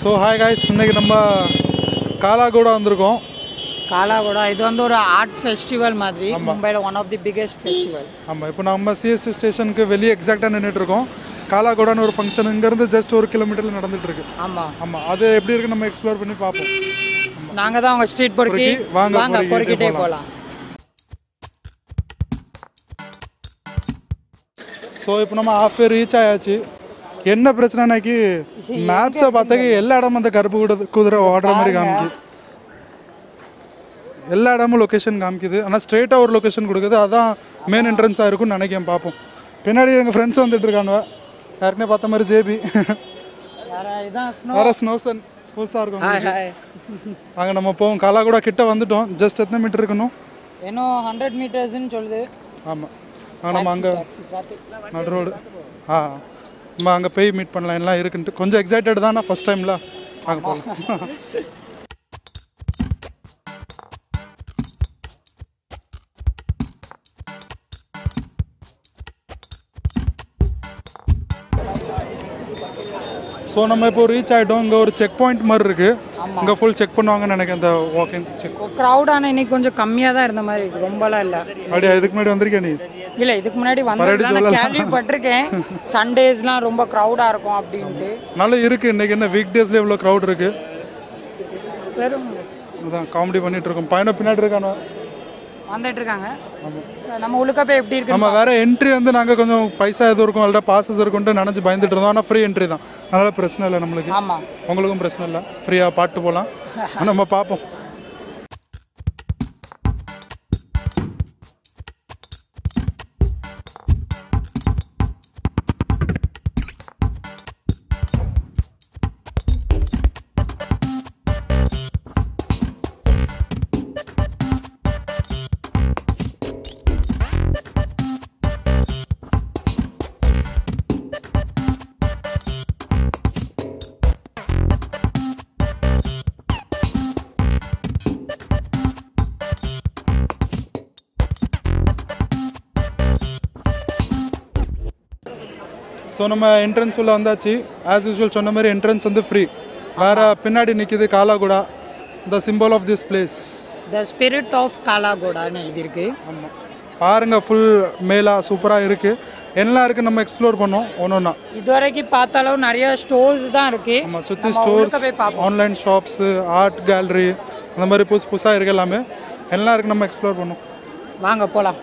So hi guys இன்னைக்கு நம்ம காலாகூடா வந்திருக்கோம் காலாகூடா இது வந்து ஒரு ஆர்ட் ஃபெஸ்டிவல் மாதிரி மும்பையில் one of the biggest festival ஆமாம் இப்போ நம்ம சிஎஸ்சி ஸ்டேஷனுக்கு வெளியே எக்ஸாக்டாக நின்றுட்டு இருக்கோம் காலாகூடான்னு ஒரு ஃபங்க்ஷன் இங்கேருந்து ஜஸ்ட் ஒரு கிலோமீட்டரில் நடந்துட்டு இருக்கு ஆமாம் ஆமாம் அது எப்படி இருக்கு நம்ம எக்ஸ்ப்ளோர் பண்ணி பார்ப்போம் நாங்கள் தான் உங்கள் ஸ்ட்ரீட் பொறுக்கி பொறுக்கி, வாங்க, வாங்க பொறுக்கிட்டே பொறுக்கிட்டே போலாம். போகலாம் ஸோ இப்போ நம்ம ஆஃப் ரீச் ஆயாச்சு என்ன பிரச்சனைனாக்கி மேப்ஸை பார்த்தாக்கி எல்லா இடமும் அந்த கருப்பு கூட குதிரை ஓடுற மாதிரி காமிக்கு எல்லா இடமும் லொக்கேஷன் காமிக்குது ஆனால் ஸ்ட்ரெயிட்டாக ஒரு லொக்கேஷன் கொடுக்குது அதான் மெயின் என்ட்ரன்ஸாக இருக்கும்னு நினைக்கிறேன் பார்ப்போம் பின்னாடி எங்கள் ஃப்ரெண்ட்ஸ் வந்துட்டு இருக்காங்க யாருக்குனே பார்த்த மாதிரி ஜேபி வேற இதான் ஸ்னோ வேற ஸ்னோசன் ஸ்னோஸாக இருக்கும் ஹாய் ஹாய் வாங்க நம்ம போவோம் காலாகூடா கிட்ட வந்துட்டோம் ஜஸ்ட் எத்தனை மீட்டர் இருக்கணும் இன்னும் ஹண்ட்ரட் மீட்டர்ஸ்னு சொல்லுது ஆமாம் நம்ம அங்கே டாக்ஸி பார்த்து நடு ரோடு ஆ நம்ம அங்கே போய் மீட் பண்ணலாம் எல்லாம் இருக்குன்ட்டு கொஞ்சம் எக்ஸைட்டட் தான் நான் ஃபஸ்ட் டைமில் அங்கே போகலாம் ஸோ நம்ம இப்போ ரீச் ஆகிட்டோம் இங்கே ஒரு செக் பாயிண்ட் மாதிரி இருக்குது இங்கே ஃபுல் செக் பண்ணுவாங்கன்னு நினைக்கிறேன் இந்த வாக்கிங் செக் க்ரௌடான இன்னைக்கு கொஞ்சம் கம்மியாக தான் இருந்த மாதிரி இருக்கு ரொம்பலாம் இல்லை அப்படியா இதுக்கு முன்னாடி வந்திருக்கேன் நீ இல்லை இதுக்கு முன்னாடி வந்து நான் கேள்விப்பட்டிருக்கேன் சண்டேஸ்லாம் ரொம்ப க்ரௌடாக இருக்கும் அப்படின்ட்டு நல்லா இருக்குது இன்றைக்கி என்ன வீக் டேஸில் இவ்வளோ க்ரௌட் இருக்குது பெரும் அதான் காமெடி பண்ணிட்டு இருக்கோம் பையனை பின்னாடி இருக்கானோ வந்துட்டு இருக்காங்க சரி, நம்ம உள்ளுக்க போய் எப்படி இருக்கு நம்ம வேற என்ட்ரி வந்து நாங்கள் கொஞ்சம் பைசா எதுவும் இருக்கும் அல்ல பாசஸ் இருக்கும்ட்டு நினச்சி பயந்துட்டு இருந்தோம் ஆனால் ஃப்ரீ என்ட்ரி தான் அதனால் பிரச்சனை இல்லை நம்மளுக்கு ஆமாம் உங்களுக்கும் பிரச்சனை இல்லை ஃப்ரீயாக பாட்டு போகலாம் நம்ம பார்ப்போம் ஸோ நம்ம என்ட்ரன்ஸ் உள்ள வந்தாச்சு ஆஸ் யூஸ்வல் சொன்ன மாதிரி என்ட்ரன்ஸ் வந்து ஃப்ரீ வேற பின்னாடி நிற்கிது Kala Ghoda the simple of this place the spirit of காலாகோடான்னு எழுதியிருக்கு ஆமாம் பாருங்க ஃபுல் மேலா சூப்பராக இருக்குது எல்லாம் இருக்குது நம்ம எக்ஸ்ப்ளோர் பண்ணோம் ஒன்று ஒன்றா இது வரைக்கும் பார்த்தாலும் நிறைய ஸ்டோர்ஸ் தான் இருக்கு நம்ம சுற்றி நம்ம ஸ்டோர்ஸ் உள்ளுக்க போய் பார்ப்போம் ஆன்லைன் ஷாப்ஸு ஆர்ட் கேலரி அந்த மாதிரி புதுசு புதுசாக இருக்கு எல்லாமே எல்லாம் இருக்குது நம்ம எக்ஸ்ப்ளோர் பண்ணோம் வாங்க போகலாம்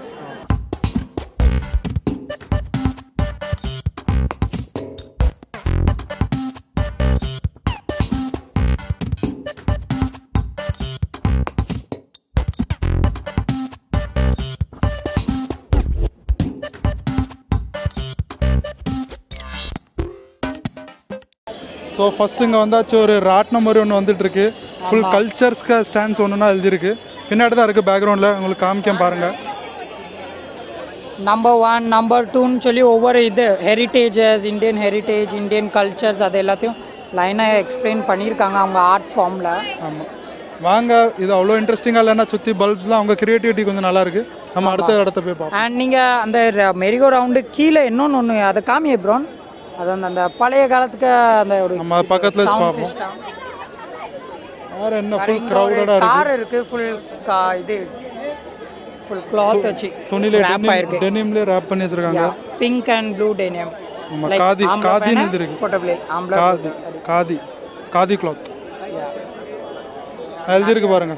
ஸோ ஃபஸ்ட்டு இங்கே வந்தாச்சு ஒரு ராட்னம் மாதிரி ஒன்று வந்துட்டு இருக்கு ஃபுல் கல்ச்சர்ஸ்க்கு ஸ்டாண்ட்ஸ் ஒன்றுனா எழுதியிருக்கு பின்னாடி தான் இருக்குது பேக்ரவுண்டில் உங்களுக்கு காமிக்க பாருங்கள் நம்பர் ஒன் நம்பர் டூன்னு சொல்லி ஒவ்வொரு இது heritages Indian heritage Indian cultures அது எல்லாத்தையும் லைனாக எக்ஸ்பிளைன் பண்ணியிருக்காங்க அவங்க ஆர்ட் ஃபார்மில் ஆமாம் வாங்க இது அவ்வளோ இன்ட்ரெஸ்டிங்காக இல்லைன்னா சுற்றி பல்ப்ஸ்லாம் அவங்க கிரியேட்டிவிட்டி கொஞ்சம் நல்லா இருக்கு நம்ம அடுத்த இடத்த போய் பார்ப்போம் அண்ட் நீங்கள் அந்த மெரிகோ ரவுண்டு கீழே இன்னொன்று ஒன்று அதை காமியே ப்ரோன் அது அந்த அந்த பழைய காலத்துக்கு அந்த ஒரு நம்ம பக்கத்துல sound பார்ப்போம். system. வேறு என்ன ஃபுல் இங்க ஒரு க்ரௌடடாக இருக்கு கார் இருக்கு ஃபுல் கா இது ஃபுல் கிளாத் வச்சு துணியில wrap ஆயிருக்கு டெனிம்லேயே ரேப் பண்ணி வச்சிருக்காங்க பிங்க் அண்ட் ப்ளூ டெனியம் நம்ம காதி காதின்னு இது இருக்கு போட்டபிளே ஆம்பளை காதி காதி காதி கிளாத் எழுதியிருக்கு பாருங்க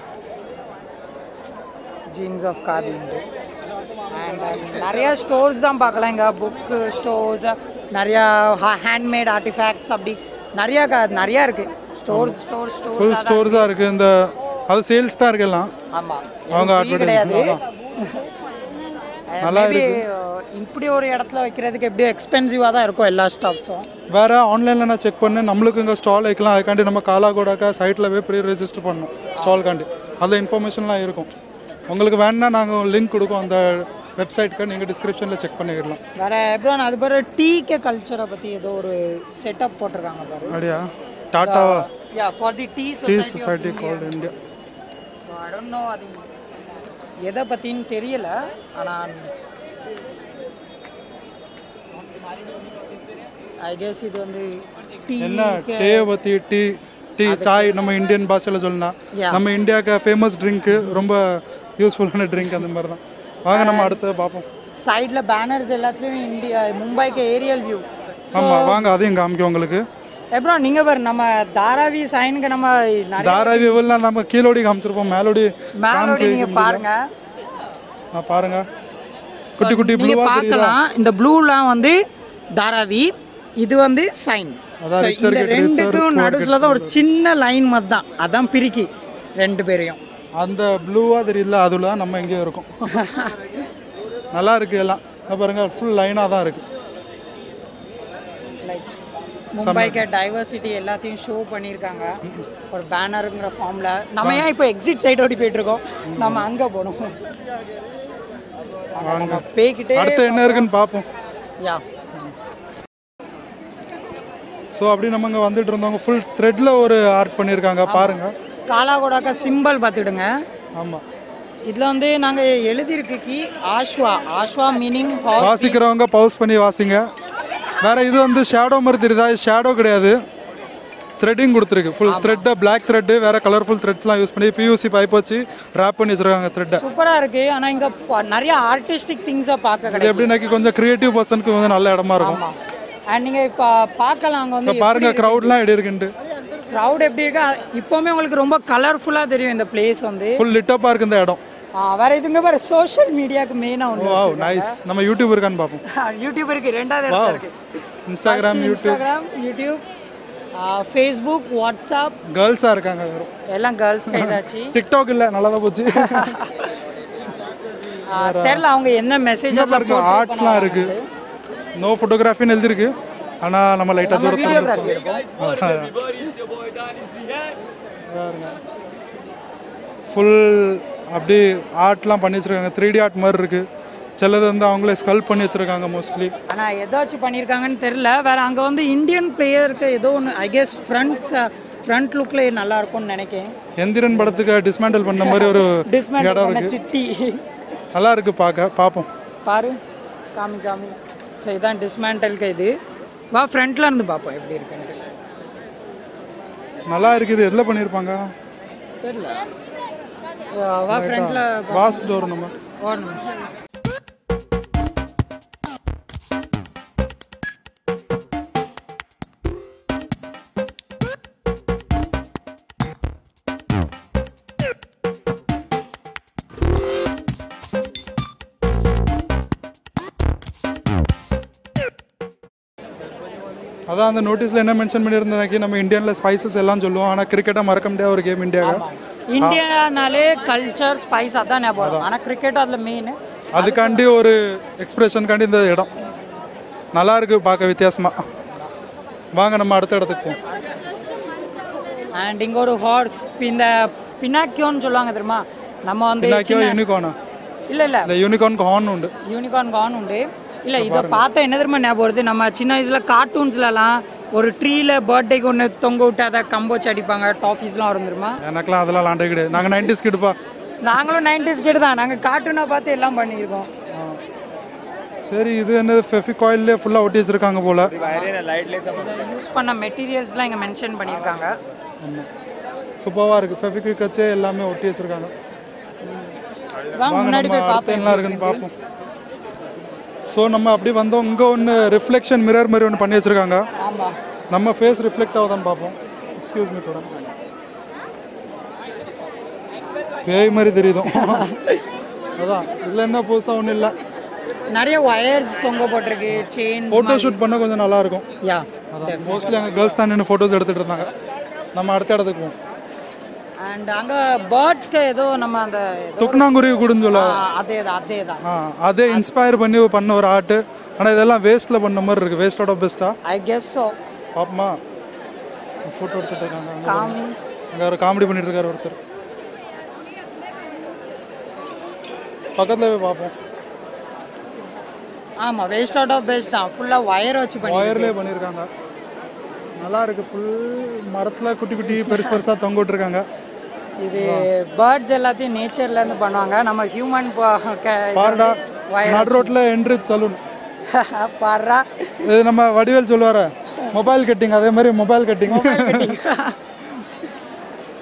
ஜீன்ஸ் ஆஃப் காதி அண்ட் நிறைய ஸ்டோர்ஸ் தான் பார்க்கலாம் இங்கே புக்கு ஸ்டோர்ஸ் நிறையா ஹேண்ட்மேட் ஆர்டிஃபேக்ட்ஸ் அப்படி நிறையா க நிறையா இருக்குது ஸ்டோர்ஸ் ஸ்டோர் ஸ்டோர் ஃபுல் ஸ்டோர்ஸாக இருக்குது இந்த அது சேல்ஸ் தான் இருக்கு எல்லாம் ஆமாம் அவங்க அவங்க கிடையாது நல்லா Maybe, uh, இப்படி ஒரு இடத்துல வைக்கிறதுக்கு எப்படியோ எக்ஸ்பென்சிவாக தான் இருக்கும் எல்லா ஸ்டாஃப்ஸும் வேறு ஆன்லைனில் நான் செக் பண்ணேன் நம்மளுக்கு இங்கே ஸ்டால் வைக்கலாம் அதுக்காண்டி நம்ம காலாகோடாக்கா சைட்டில் போய் ப்ரீ ரெஜிஸ்டர் பண்ணணும் ஸ்டால்காண்டி அதில் இன்ஃபர்மேஷன்லாம் இருக்கும் உங்களுக்கு வேணுன்னா நாங்கள் லிங்க் கொடுப்போம் அந்த வெப்சைட்க்கு நீங்கள் டிஸ்கிரிப்ஷனில் செக் பண்ணிக்கலாம் வேற எப்படின்னா அது பாரு டீக்கே கல்ச்சரை பற்றி ஏதோ ஒரு செட்டப் போட்டிருக்காங்க பாரு அப்படியா டாட்டாவா yeah for the tea tea society society called India I don't know அது எதை பற்றின்னு தெரியல ஆனால் ஐ கெஸ் இது வந்து டீ என்ன டேயை பற்றி டீ டீ சாய் நம்ம இந்தியன் பாஷையில் சொல்லலாம் Yeah. நம்ம இந்தியாவுக்கு ஃபேமஸ் ட்ரிங்க்கு ரொம்ப யூஸ்ஃபுல்லான ட்ரிங்க் அந்த மாதிரி தான் வாங்க நம்ம அடுத்தது பார்ப்போம் சைடில் பேனர்ஸ் எல்லாத்துலேயும் இந்தியா மும்பைக்கு ஏரியல் வியூ ஆமாம் வாங்க அதையும் காமிக்கும் உங்களுக்கு எப்பறம் நீங்கள் பாரு நம்ம தாராவி சைனுக்கு நம்ம நிறைய தாராவி எல்லாம் நம்ம கீழோடி காமிச்சிருப்போம் மேலோடி மேலோடி நீங்கள் பாருங்க நான் பாருங்க குட்டி குட்டி நீங்க ப்ளூவா தெரியுதா பார்க்கலாம் இந்த ப்ளூலாம் வந்து தாராவி இது வந்து சைன் அதான் So, richer இந்த get richer, ரெண்டுக்கும் poor நடுவில் தான் ஒரு சின்ன லைன் மாதிரி தான் அதான் பிரிக்கி ரெண்டு பேரையும் அந்த ப்ளூவா தெரியல அதுல தான் நம்ம எங்கேயும் இருக்கோம் நல்லா இருக்கு எல்லாம் இங்க பாருங்க ஃபுல் லைனாக தான் இருக்கு லைக் மும்பைக்கு டைவர்சிட்டி எல்லாத்தையும் ஷோ பண்ணியிருக்காங்க ஒரு பேனருங்கிற ஃபார்மில் நம்ம ஏன் இப்போ எக்ஸிட் சைட் ஓடி போயிட்டு இருக்கோம் நம்ம அங்கே போகணும் நம்ம பேக்கிட்டே அடுத்து என்ன இருக்குன்னு பார்ப்போம் யா ஸோ அப்படி நம்ம இங்கே வந்துட்டு இருந்தவங்க ஃபுல் த்ரெட்ல ஒரு ஆர்ட் பண்ணியிருக்காங்க பாருங்க காலாகோடாக்கா சிம்பிள் பார்த்துடுங்க ஆமாம் இதில் வந்து நாங்கள் எழுதியிருக்கு கி ஆஷ்வா ஆஷ்வா மீனிங் ஹார்ஸ் வாசிக்கிறவங்க பவுஸ் பண்ணி வாசிங்க வேற இது வந்து ஷேடோ மாதிரி தெரியுதா ஷேடோ கிடையாது த்ரெட்டிங் கொடுத்துருக்கு ஃபுல் த்ரெட்டை பிளாக் த்ரெட்டு வேற கலர்ஃபுல் த்ரெட்ஸ்லாம் யூஸ் பண்ணி பியூசி பைப் வச்சு ரேப் பண்ணி வச்சிருக்காங்க த்ரெட்டை சூப்பராக இருக்குது ஆனால் இங்கே நிறைய ஆர்டிஸ்டிக் திங்ஸை பார்க்க இது கிடையாது எப்படின்னாக்கி கொஞ்சம் கிரியேட்டிவ் பர்சனுக்கு வந்து நல்ல இடமா இருக்கும் ஆமாம் அண்ட் நீங்கள் இப்போ பார்க்கலாம் அங்கே வந்து இப்போ பாருங்க க்ரௌட்லாம் எப்படி இருக்குன்ட்டு க்ரௌட் எப்படி இருக்கா இப்போவுமே உங்களுக்கு ரொம்ப கலர்ஃபுல்லாக தெரியும் இந்த பிளேஸ் வந்து ஃபுல் லிட்டப்பாக இருக்கு இந்த இடம் ஆ, வேற இதுங்க பாரு சோஷியல் மீடியாவுக்கு மெயினாக ஒன்று வாவ் நைஸ் நம்ம யூடியூப் இருக்கான்னு பார்ப்போம் யூடியூப் இருக்கு ரெண்டாவது இடத்துல இருக்கு Instagram YouTube Instagram YouTube Facebook WhatsApp கேர்ள்ஸாக இருக்காங்க வெறும் எல்லாம் கேர்ள்ஸ் கைதாச்சு டிக்டாக் இல்லை நல்லா தான் போச்சு தெரில அவங்க என்ன மெசேஜ் இங்க பாருங்க ஆர்ட்ஸ்லாம் இருக்கு நோ ஃபோட்டோகிராஃபின்னு எழுதிருக்கு ஆனால் நம்ம லைட்டாக தூரத்தில் வீடியோகிராஃபி இருக்கும் ஃபுல் அப்படி ஆர்ட்லாம் பண்ணி வச்சிருக்காங்க த்ரீ டி ஆர்ட் மாதிரி இருக்கு சிலது வந்து அவங்களே ஸ்கல்ப் பண்ணி வச்சிருக்காங்க மோஸ்ட்லி ஆனால் ஏதாச்சும் பண்ணியிருக்காங்கன்னு தெரில வேற அங்கே வந்து இந்தியன் பிளேயருக்கு ஏதோ ஒன்று ஐ கெஸ் ஃப்ரண்ட்ஸ் ஃப்ரண்ட் லுக்கில் நல்லா இருக்கும்னு நினைக்கிறேன் எந்திரன் படத்துக்கு டிஸ்மேண்டில் பண்ண மாதிரி ஒரு டிஸ்மேண்டில் இடம் பண்ண இருக்கு சிட்டி நல்லா இருக்கு பார்க்க பார்ப்போம் பாரு காமி காமி ஸோ இதான் டிஸ்மேண்டலுக்கு இது வா ஃப்ரண்ட்ல இருந்து பார்ப்போம் எப்படி இருக்குன்ட்டு நல்லா இருக்குது எதில் பண்ணியிருப்பாங்க தெரியல வா ஃப்ரண்ட்ல வாஸ்துட்டு வரும் நம்ம ஒரு நிமிஷம் அதான் அந்த நோட்டீஸில் என்ன மென்ஷன் பண்ணியிருந்தாக்கி நம்ம இந்தியனில் ஸ்பைசஸ் எல்லாம் சொல்லுவோம் ஆனால் கிரிக்கெட்டை மறக்க முடியாத ஒரு கேம் இந்தியாவில் இந்தியானாலே கல்ச்சர் ஸ்பைஸ் அதான் ஞாபகம் வரும் ஆனால் கிரிக்கெட் அதில் மெயின் அதுக்காண்டி ஒரு எக்ஸ்பிரஷனுக்காண்டி இந்த இடம் நல்லா இருக்கு பார்க்க வித்தியாசமாக வாங்க நம்ம அடுத்த இடத்துக்கு போவோம் அண்ட் இங்கே ஒரு ஹார்ஸ் இந்த பினாக்கியோன்னு சொல்லுவாங்க தெரியுமா நம்ம வந்து பின்னாக்கியோ யூனிகார்னா இல்லை இல்லை இந்த யூனிகார்னுக்கு ஹார்ன் உண்டு யூனிகார்ன் கான் உண்டு இல்லை இதை பார்த்தா என்ன தெரியுமா ஞாபகம் வருது நம்ம சின்ன வயசில் கார்ட்டூன்ஸ்லலாம் ஒரு ட்ரீல பர்த்டேக்கு ஒன்று தொங்க விட்டு அதை கம்போ வச்சு அடிப்பாங்க டாஃபீஸ்லாம் வரும் தெரியுமா எனக்கெல்லாம் அதெல்லாம் விளாண்டே கிடையாது நாங்கள் நைன்டிஸ் கிடுப்பா நாங்களும் நைன்டிஸ் கிட்ட தான் நாங்கள் கார்ட்டூனை பார்த்து எல்லாம் பண்ணியிருக்கோம் சரி இது என்னது ஃபெஃபிகாயிலே ஃபுல்லாக ஒட்டி வச்சிருக்காங்க போல் யூஸ் பண்ண மெட்டீரியல்ஸ்லாம் இங்கே மென்ஷன் பண்ணியிருக்காங்க சூப்பராக இருக்குது ஃபெஃபிக்விக் வச்சே எல்லாமே ஒட்டி வச்சிருக்காங்க வாங்க வாங்க முன்னாடி நம்ம போய் அடுத்து பார்ப்போம் என்ன இருக்குன்னு பார்ப்போம் ஸோ நம்ம அப்படி வந்தோம் இங்கே ஒன்று ரிஃப்ளெக்ஷன் மிரர் மாதிரி ஒன்று பண்ணி வச்சிருக்காங்க ஆமாம் நம்ம ஃபேஸ் ரிஃப்ளெக்ட் ஆகுதான்னு பார்ப்போம் எக்ஸ்கியூஸ் மீ மேடம் பேய் மாதிரி தெரியுதும் அதான் இதில் என்ன புதுசாக ஒன்றும் இல்லை நிறைய ஒயர்ஸ் தொங்க போட்டிருக்கு செயின் ஃபோட்டோ ஷூட் பண்ண கொஞ்சம் நல்லா இருக்கும் யா அதான் மோஸ்ட்லி அங்கே கேர்ள்ஸ் தான் நின்று ஃபோட்டோஸ் எடுத்துகிட்டு இருந்தாங்க நம்ம அடுத்த இடத்துக்கு போவோம் அண்ட் அங்கே பேர்ட்ஸ்க்கு ஏதோ நம்ம அந்த ஏதோ துக்னாங்குருவி கூடுன்னு சொல்ல ஆ, அதே தான் அதே தான் ஆ அதே இன்ஸ்பயர் பண்ணி பண்ண ஒரு ஆர்ட்டு ஆனால் இதெல்லாம் வேஸ்ட்டில் பண்ண மாதிரி இருக்குது வேஸ்டோட பெஸ்ட்டாக ஐ கெஸ் ஸோ பாப்பமா ஃபோட்டோ எடுத்துட்டு இருக்காங்க அங்க காமி அங்கே ஒரு காமெடி பண்ணிட்டு இருக்காரு ஒருத்தர் பக்கத்தில் போய் பார்ப்போம் ஆமாம் வேஸ்ட் அவுட் ஆஃப் பேஸ் தான் ஃபுல்லாக ஒயர் வச்சு பண்ணி ஒயர்லேயே பண்ணியிருக்காங்க நல்லா இருக்கு ஃபுல் மரத்தில் குட்டி குட்டி பெருசு பெருசாக தொங்க விட்டுருக்காங்க இது பேர்ட்ஸ் எல்லாத்தையும் நேச்சர்ல இருந்து பண்ணுவாங்க நம்ம ஹியூமன் பாருடா நடு ரோட்டில் என்ட்ரிச் சலூன் பாடுறா இது நம்ம வடிவேல் சொல்லுவார மொபைல் கட்டிங் அதே மாதிரி மொபைல் கட்டிங்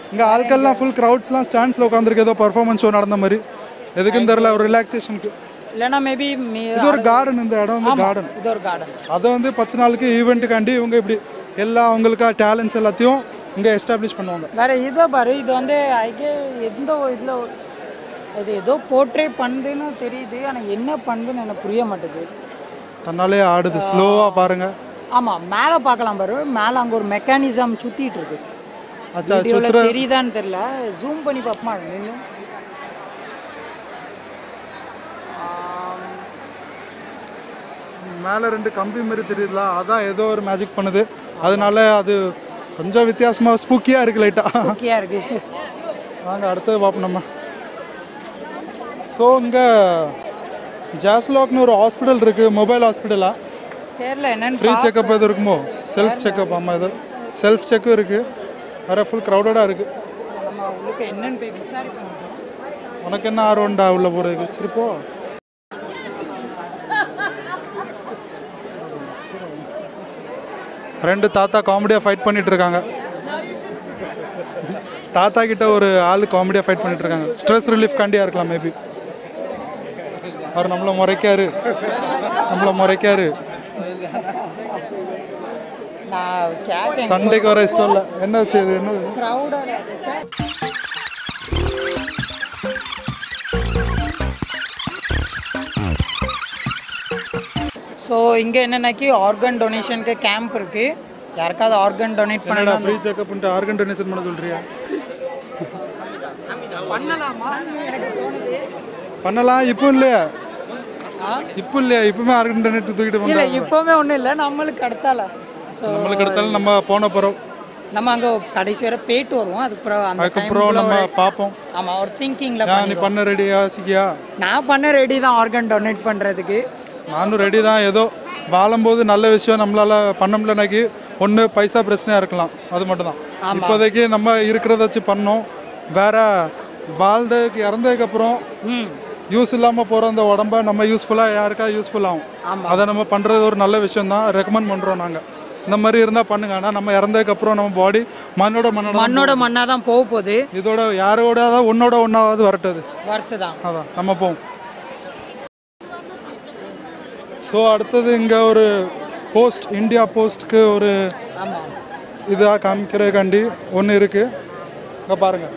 இங்கே ஆட்கள்லாம் ஃபுல் க்ரௌட்ஸ்லாம் ஸ்டாண்ட்ஸில் உட்காந்துருக்கு ஏதோ பர்ஃபார்மன்ஸ் ஷோ நடந்த மாதிரி எதுக்குன்னு தெரில ஒரு ரிலாக்ஸேஷனுக்கு இல்லைன்னா மேபி இது ஒரு கார்டன் இந்த இடம் வந்து கார்டன் இது ஒரு கார்டன் அதை வந்து பத்து நாளுக்கு ஈவெண்ட்டுக்காண்டி இவங்க இப்படி எல்லா அவங்களுக்கா டேலண்ட்ஸ் எல்லாத்தையும் இங்கே எஸ்டாப்ளிஷ் பண்ணுவாங்க வேற இதை பாரு இது வந்து ஐகே எந்த இதில் இது ஏதோ போர்ட்ரே பண்ணுதுன்னு தெரியுது ஆனால் என்ன பண்ணுதுன்னு எனக்கு புரிய மாட்டேங்குது தன்னாலே ஆடுது ஸ்லோவாக பாருங்கள் ஆமாம் மேலே பார்க்கலாம் பாரு மேலே அங்கே ஒரு மெக்கானிசம் சுற்றிட்டு இருக்கு அச்சா வீடியோவில் தெரியுதான்னு தெரியல ஜூம் பண்ணி பார்ப்போமா நின்று மேலே ரெண்டு கம்பி மாதிரி தெரியுதுல அதான் ஏதோ ஒரு மேஜிக் பண்ணுது அதனால அது கொஞ்சம் வித்தியாசமாக ஸ்பூக்கியாக இருக்கு லைட்டாக ஓகேயா இருக்கு வாங்க அடுத்தது பார்ப்போம் நம்ம ஸோ இங்கே ஜாஸ்லாக்னு ஒரு ஹாஸ்பிட்டல் இருக்குது மொபைல் ஹாஸ்பிட்டலாக தெரியல என்னன்னு ஃப்ரீ செக்கப் எது இருக்குமோ செல்ஃப் செக்கப் ஆமாம் இது செல்ஃப் செக்கும் இருக்குது வேறு ஃபுல் க்ரௌடடாக இருக்குது பா- நம்ம உள்ளுக்கு என்னன்னு போய் விசாரிப்போம் உனக்கு என்ன ஆர்வம்டா உள்ள போகிறதுக்கு சரி போ ரெண்டு தாத்தா காமெடியாக ஃபைட் பண்ணிட்டு இருக்காங்க தாத்தா கிட்ட ஒரு ஆள் காமெடியாக ஃபைட் பண்ணிட்டு இருக்காங்க ஸ்ட்ரெஸ் ரிலீஃப் காண்டியாக இருக்கலாம் மேபி அவர் நம்மளை முறைக்காரு நம்மளை முறைக்காரு நான் கேட்டேன் சண்டேக்கு வர இஷ்டம் இல்லை என்ன செய்யுது என்னது க்ரௌடாக ஸோ இங்கே என்னன்னாக்கி ஆர்கன் டொனேஷனுக்கு கேம்ப் இருக்குது யாருக்காவது ஆர்கன் டொனேட் என்னடா பண்ணலாம் ஃப்ரீ செக்அப்ன்ட்டு ஆர்கன் டொனேஷன் பண்ண சொல்றியா பண்ணலாமா எனக்கு தோணுது பண்ணலாம் இப்போ இல்லையா இப்போ இல்லையா இப்பவுமே ஆர்கன் டொனேட் தூக்கிட்டு இல்லை பண்ணுறாங்க இப்போவுமே ஒன்றும் இல்லை நம்மளுக்கு அடுத்தால ஸோ நம்மளுக்கு அடுத்தாலும் நம்ம போன போகிறோம் நம்ம அங்கே கடைசி வரை போயிட்டு வருவோம் அதுக்கப்புறம் அந்த அதுக்கப்புறம் நம்ம பார்ப்போம் ஆமாம் ஒரு திங்கிங்கில் ஏன் நீ பண்ண ரெடியா சிக்கியா நான் பண்ண ரெடி தான் ஆர்கன் டொனேட் பண்ணுறதுக்கு நானும் ரெடி தான் ஏதோ வாழும்போது நல்ல விஷயம் நம்மளால பண்ண முடியலனாக்கி ஒன்று பைசா பிரச்சனையாக இருக்கலாம் அது மட்டும் தான் இப்போதைக்கு நம்ம இருக்கிறத வச்சு பண்ணோம் வேற வாழ்ந்ததுக்கு இறந்ததுக்கப்புறம் ம் யூஸ் இல்லாமல் போகிற அந்த உடம்ப நம்ம யூஸ்ஃபுல்லாக யாருக்கா யூஸ்ஃபுல் ஆகும் அதை நம்ம பண்ணுறது ஒரு நல்ல விஷயம் தான் ரெக்கமெண்ட் பண்ணுறோம் நாங்கள் இந்த மாதிரி இருந்தால் பண்ணுங்க ஆனால் நம்ம இறந்ததுக்கப்புறம் நம்ம பாடி மண்ணோட மண்ணோட தான் மண்ணோட மண்ணாக தான் போக போகுது இதோட யாரோட தான் உன்னோட ஒன்றாவது வரட்டது வர்த்து தான் அதான் நம்ம போவோம் ஸோ அடுத்தது இங்கே ஒரு போஸ்ட் இந்தியா போஸ்ட்க்கு ஒரு ஆமாம் இதாக காமிக்கிறதுக்காண்டி ஒன்று இருக்குது இங்கே பாருங்கள்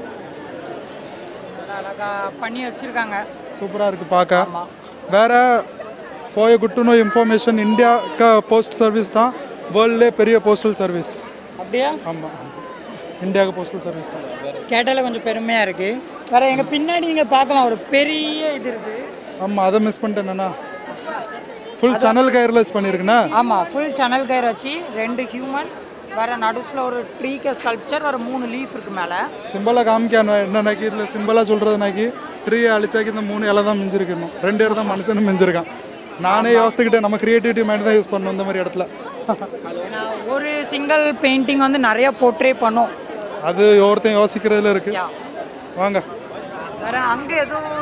அழகாக பண்ணி வச்சுருக்காங்க சூப்பராக இருக்குது பார்க்க வேற for you good to know information இந்தியாவுக்கு போஸ்ட் சர்வீஸ் தான் வேர்ல்ட்லே பெரிய போஸ்டல் சர்வீஸ் அப்படியா ஆமாம் இந்தியாவுக்கு போஸ்டல் சர்வீஸ் தான் கேட்டால கொஞ்சம் பெருமையாக இருக்குது வேறு எங்கள் பின்னாடி நீங்கள் பார்க்கலாம் ஒரு பெரிய இது இருக்குது ஆமாம் அதை மிஸ் பண்ணிட்டேன்னா ஃபுல் சேனல் கைர்லெஸ் பண்ணியிருக்குண்ணா ஆமாம் ஃபுல் சேனல் கயிறு வச்சு ரெண்டு ஹியூமன் வேறு நடுஸில் ஒரு ட்ரீக்கு ஸ்கல்ப்சர் வேறு மூணு லீஃப் இருக்குது மேலே சிம்பிளாக காமிக்க என்னன்னாக்கி இதில் சிம்பிளாக சொல்கிறதுனாக்கி ட்ரீயை அழிச்சாக்கி இந்த மூணு இலை தான் மிஞ்சிருக்கு இன்னும் ரெண்டு இடம் தான் மனுஷனும் மிஞ்சிருக்கான் நானே யோசித்துக்கிட்டேன் நம்ம கிரியேட்டிவிட்டி மைண்ட் தான் யூஸ் பண்ணணும் இந்த மாதிரி இடத்துல ஏன்னா ஒரு சிங்கிள் பெயிண்டிங் வந்து நிறைய போர்ட்ரே பண்ணும் அது ஒருத்தன் யோசிக்கிறதுல இருக்கு வாங்க வேறு அங்கே எதுவும்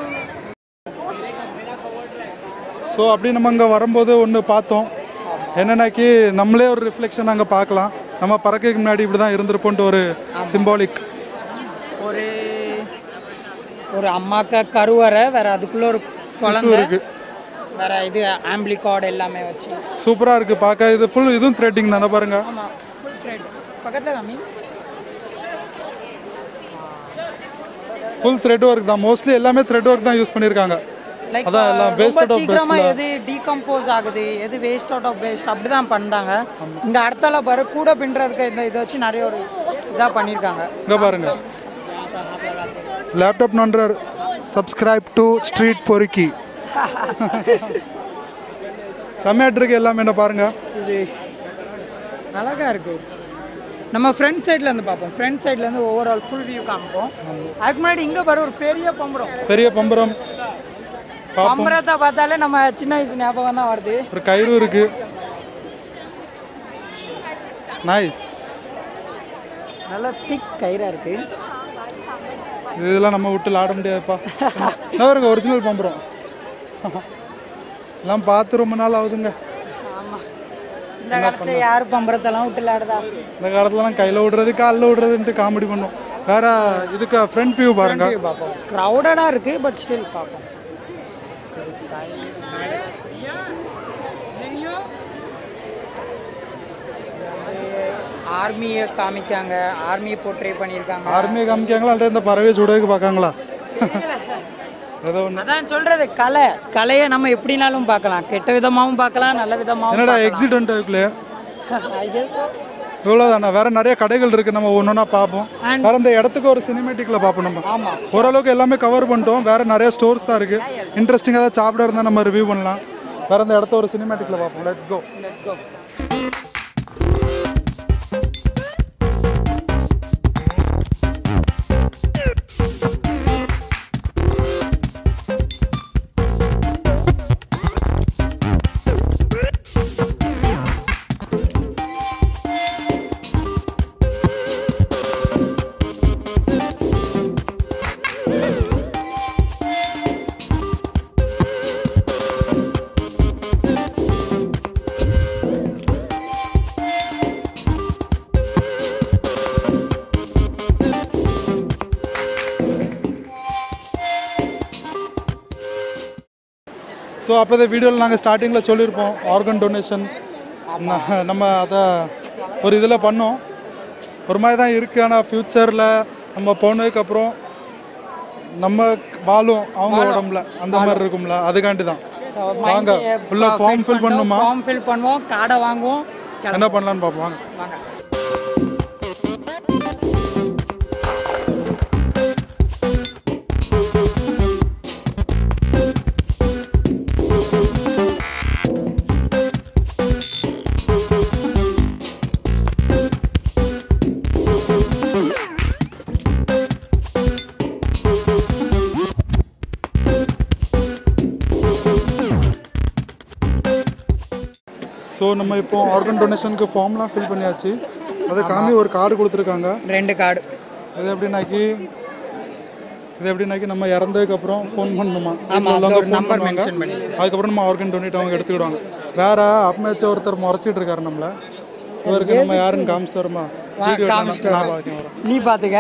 ஸோ அப்படி நம்ம அங்கே வரும்போது ஒன்று பார்த்தோம் என்னன்னாக்கி நம்மளே ஒரு ரிஃப்ளெக்ஷன் அங்கே பார்க்கலாம் நம்ம பறக்கைக்கு முன்னாடி இப்படி தான் இருந்திருப்போன்ட்டு ஒரு சிம்பாலிக் ஒரு ஒரு அம்மாக்கா கருவறை வேற அதுக்குள்ள ஒரு குழந்தை இருக்கு வேற இது ஆம்பிளிகார்டு எல்லாமே வச்சு சூப்பராக இருக்குது பார்க்க இது ஃபுல் இதுவும் த்ரெட்டிங் தானே பாருங்க ஆமாம் ஃபுல் த்ரெட் பக்கத்தில் காமி ஃபுல் த்ரெட் ஒர்க் தான் மோஸ்ட்லி எல்லாமே த்ரெட் ஒர்க் தான் யூஸ் பண்ணியிருக்காங்க லைக் அதான் எல்லாம் ரொம்ப வேஸ்டட் ஆஃப் சீக்கிரமா பெஸ்ட்ல எது டீகம்போஸ் ஆகுது எது வேஸ்ட் அவுட் ஆஃப் வேஸ்ட் அப்படி தான் பண்ணாங்க இங்க அடுத்தால பாரு கூட பின்றதுக்கு இந்த இதை வச்சு நிறைய ஒரு இதாக பண்ணியிருக்காங்க இங்கே பாருங்க லேப்டாப் நோன்றார் சப்ஸ்கிரைப் டு ஸ்ட்ரீட் பொறுக்கி செம்மையாட்டு இருக்கு எல்லாமே என்ன பாருங்க இது அழகா இருக்கு நம்ம ஃப்ரண்ட் சைட்ல இருந்து பார்ப்போம் ஃப்ரண்ட் சைட்ல இருந்து ஓவரால் ஃபுல் வியூ காமிப்போம் அதுக்கு முன்னாடி இங்க பாரு ஒரு பெரிய பம்பரம் பெரிய பம்பரம் பாப்போம் பம்பரத்தை பார்த்தாலே நம்ம சின்ன வயசு ஞாபகம் தான் வருது ஒரு கயிறு இருக்கு நைஸ் நல்ல திக் கயிறா இருக்கு இதெல்லாம் நம்ம விட்டு ஆட முடியாதுப்பா என்ன இருக்கு ஒரிஜினல் பம்பரம் எல்லாம் பார்த்து ரொம்ப நாள் ஆகுதுங்க ஆமா இந்த காலத்துல யார் பம்பரத்தெல்லாம் விட்டு விளையாடுதா இந்த காலத்துலலாம் கையில் விடுறது காலில் விடுறதுன்ட்டு காமெடி பண்ணோம் வேற இதுக்கு ஃப்ரண்ட் வியூ பாருங்க பார்ப்போம் க்ரௌடடாக இருக்குது பட் ஸ்டில் பார்ப்போம் ஆர்மியை காமிக்காங்க ஆர்மியை போர்ட்ரே பண்ணியிருக்காங்க ஆர்மி காமிக்காங்களா அல்லது இந்த பறவை சுடகு பார்க்காங்களா ஏதோ ஒன்று அதான் சொல்றது கலை கலையை நம்ம எப்படினாலும் பார்க்கலாம் கெட்ட விதமாகவும் பார்க்கலாம் நல்ல விதமாகவும் என்னடா எக்ஸிடென்ட் ஆகுக்குள்ளே ஐ கெஸ் இவ்வளோதாண்ணா வேற நிறைய கடைகள் இருக்கு நம்ம ஒன்று ஒன்றா பார்ப்போம் And- வேற இந்த இடத்துக்கு ஒரு சினிமேட்டிக்கில் பார்ப்போம் நம்ம ஆமாம் ஓரளவுக்கு எல்லாமே கவர் பண்ணிட்டோம் வேற நிறைய ஸ்டோர்ஸ் தான் இருக்கு இன்ட்ரெஸ்டிங்காக ஏதாவது சாப்பிட இருந்தால் நம்ம ரிவ்யூ பண்ணலாம் வேற இந்த இடத்த ஒரு சினிமேட்டிக்கில் பார்ப்போம் let's go let's go so அப்போ இந்த வீடியோவில் நாங்கள் ஸ்டார்டிங்கில் சொல்லியிருப்போம் ஆர்கன் டொனேஷன் நம்ம அதை ஒரு இதில் பண்ணோம் ஒரு மாதிரி தான் இருக்குது ஆனால் ஃப்யூச்சரில் நம்ம போனதுக்கப்புறம் நம்ம வாழும் அவங்க உடம்புல அந்த மாதிரி இருக்கும்ல அதுக்காண்டி தான் ஸோ வாங்க ஃபுல்லாக ஃபார்ம் ஃபில் பண்ணுமா ஃபார்ம் ஃபில் பண்ணுவோம் கார்டை வாங்குவோம் என்ன பண்ணலான்னு பார்ப்போம் வாங்க வாங்க ஸோ நம்ம இப்போ ஆர்கன் டொனேஷனுக்கு ஃபார்ம்லாம் ஃபில் பண்ணியாச்சு அதை காமி ஒரு கார்டு கொடுத்துருக்காங்க ரெண்டு கார்டு இது எப்படின்னாக்கி இது எப்படின்னாக்கி நம்ம இறந்ததுக்கப்புறம் ஃபோன் பண்ணணுமா ஆமா, வீட்ல அதுல உள்ளவங்க ஒரு phone number பண்ணுவாங்க. mention பண்ணி. அதுக்கப்புறம் நம்ம ஆர்கன் டொனேட் அவங்க எடுத்துக்கிடுவாங்க வேற அப்பமேச்ச ஒருத்தர் முறைச்சிட்டு இருக்காரு நம்மள இவருக்கு நம்ம யாருன்னு காமிச்சிட்டு வருமா வீடியோ காமிச்சிட்டு நான் வரேன். பார்க்க வரேன் நீ பார்த்துக்க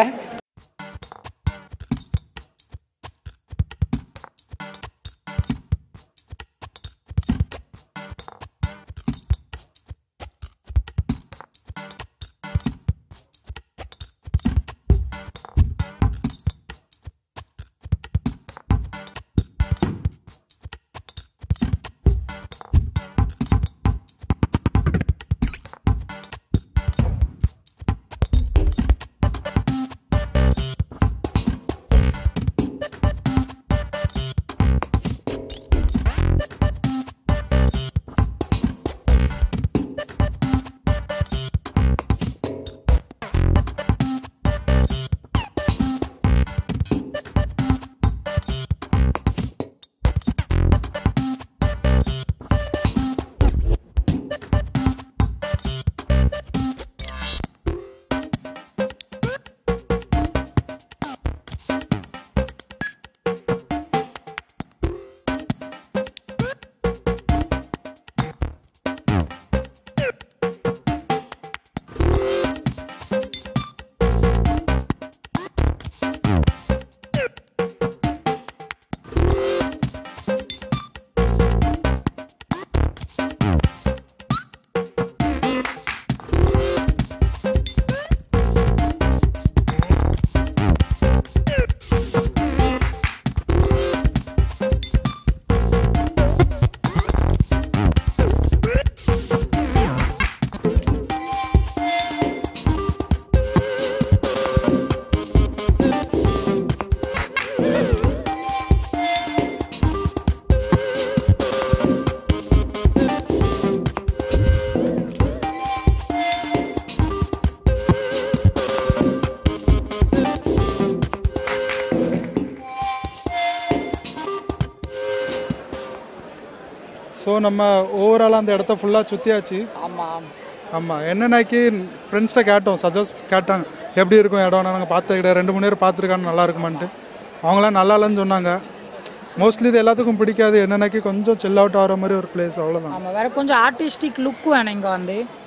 ஸோ நம்ம ஓவராலாக அந்த இடத்த ஃபுல்லாக சுற்றியாச்சு ஆமாம் ஆமாம் என்னன்னாக்கி ஃப்ரெண்ட்ஸ்கிட்ட கேட்டோம் சஜஸ்ட் கேட்டாங்க எப்படி இருக்கும் இடம் நாங்கள் பார்த்து கிடையாது ரெண்டு மூணு நேரம் பார்த்துருக்கான்னு நல்லா இருக்குமான்ட்டு அவங்களாம் நல்லா இல்லைன்னு சொன்னாங்க மோஸ்ட்லி இது எல்லாத்துக்கும் பிடிக்காது என்னன்னாக்கி கொஞ்சம் சில் அவுட் ஆகிற மாதிரி ஒரு பிளேஸ் அவ்வளோதான் ஆமாம் வேற கொஞ்சம் ஆர்டிஸ்டிக் லுக் வேணும் இங்கே வந்து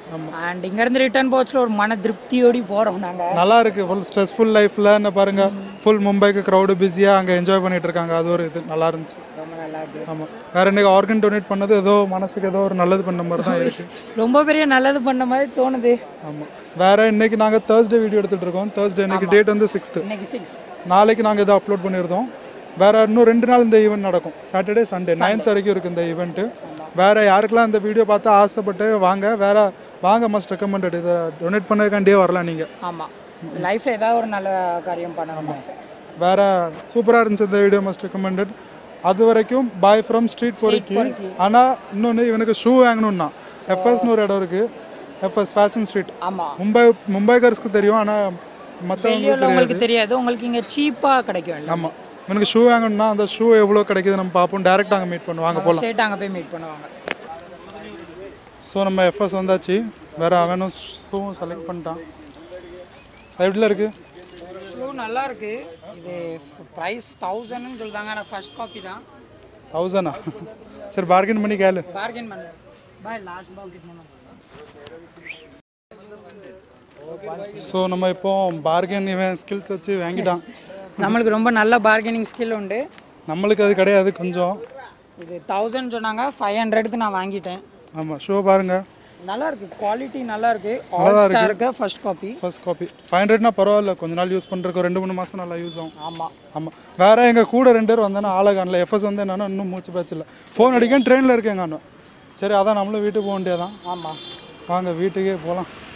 அண்ட் இங்கேருந்து ரிட்டர்ன் போச்சில் ஒரு மன திருப்தியோடி போகிறோம் நாங்கள் நல்லா இருக்கு ஃபுல் ஸ்ட்ரெஸ்ஃபுல் லைஃப்பில் என்ன பாருங்க ஃபுல் மும்பைக்கு க்ரௌடு பிஸியாக அங்கே என்ஜாய் பண்ணிட்டு இருக்காங்க அது ஒரு இது நல்லா இருந்துச்சு ரொம்ப நல்லா இருக்கு ஆமாம் வேற இன்னைக்கு ஆர்கன் டொனேட் பண்ணது ஏதோ மனசுக்கு ஏதோ ஒரு நல்லது பண்ண மாதிரி தான் இருக்கு ரொம்ப பெரிய நல்லது பண்ண மாதிரி தோணுது ஆமாம் வேற இன்னைக்கு நாங்கள் தேர்ஸ்டே வீடியோ எடுத்துட்டு இருக்கோம் தேர்ஸ்டே இன்னைக்கு டேட் வந்து சிக்ஸ்த்து இன்னைக்கு சிக்ஸ் நாளைக்கு நாங்கள் இதை அப்லோட் பண்ணியிருந்தோம் வேற இன்னும் ரெண்டு நாள் இந்த ஈவெண்ட் நடக்கும் சாட்டர்டே சண்டே நைன்த் வரைக்கும் இருக்குது இந்த ஈவெண்ட்டு வேற யாருக்கெல்லாம் இந்த வீடியோ பார்த்து ஆசைப்பட்டு வாங்க வேற வாங்க மஸ்ட் ரெக்கமெண்டட் இதை டொனேட் பண்ணதுக்காண்டியே வரலாம் நீங்கள் ஆமாம் லைஃப்பில் ஏதாவது ஒரு நல்ல காரியம் பண்ணணும் வேற சூப்பராக இருந்துச்சு இந்த வீடியோ மஸ்ட் ரெக்கமெண்டட் அது வரைக்கும் பாய் ஃப்ரம் ஸ்ட்ரீட் பொறுக்கி ஆனால் இன்னொன்று இவனுக்கு ஷூ வாங்கணும்னா எஃப்எஸ்னு ஒரு இடம் இருக்குது எஃப்எஸ் ஃபேஷன் ஸ்ட்ரீட் ஆமாம் மும்பை மும்பைக்கர்ஸ்க்கு தெரியும் ஆனால் மற்றவங்களுக்கு வெளியூரில் உங்களுக்கு தெரியாது உங்களுக்கு இங்கே சீப்பாக கிடைக்கும் இல்லை ஆமாம் இவனுக்கு ஷூ வாங்கணும்னா அந்த ஷூ எவ்வளோ கிடைக்குது நம்ம பார்ப்போம் டேரெக்டாக அங்கே மீட் பண்ணுவாங்க போகலாம் ஸ்ட்ரெயிட் அங்கே போய் மீட் பண்ணுவாங்க ஸோ நம்ம எஃப்எஸ் வந்தாச்சு வேற அவனும் ஷூவும் செலக்ட் பண்ணிட்டான் எப்படில இருக்கு ஷூ நல்லா இருக்கு இது ப்ரைஸ் தௌசண்ட்னு சொல்லிட்டாங்க ஆனால் ஃபர்ஸ்ட் காப்பி தான் தௌசண்டா சரி பார்கெயின் பண்ணி கேளு பார்கெயின் பண்ணு பாய் லாஸ்ட் பால் கிட்ட ஸோ நம்ம இப்போ பார்கெயின் இவன் ஸ்கில்ஸ் வச்சு வாங்கிட்டான் நம்மளுக்கு ரொம்ப நல்ல பார்கெனிங் ஸ்கில் உண்டு நம்மளுக்கு அது கிடையாது கொஞ்சம் இது தௌசண்ட் சொன்னாங்க ஃபைவ் ஹண்ட்ரடுக்கு நான் வாங்கிட்டேன் ஆமாம் ஷூ பாருங்க நல்லா இருக்கு குவாலிட்டி நல்லா இருக்கு ஆல் ஸ்டாருக்கு first copy first copy five ஹண்ட்ரட்னா பரவாயில்ல கொஞ்ச நாள் யூஸ் பண்ணுறதுக்கு ரெண்டு மூணு மாதம் நல்லா யூஸ் ஆகும் ஆமாம் ஆமாம் வேற எங்கள் கூட ரெண்டு பேர் வந்தேன்னா ஆளை காணல எஃப்எஸ் வந்து என்னன்னா இன்னும் மூச்சு பேச்சு இல்லை ஃபோன் அடிக்க ட்ரெயினில் இருக்கேன் காணும் சரி அதான் நம்மளும் வீட்டுக்கு போக வேண்டியதான் ஆமாம் வாங்க வீட்டுக்கே போகலாம்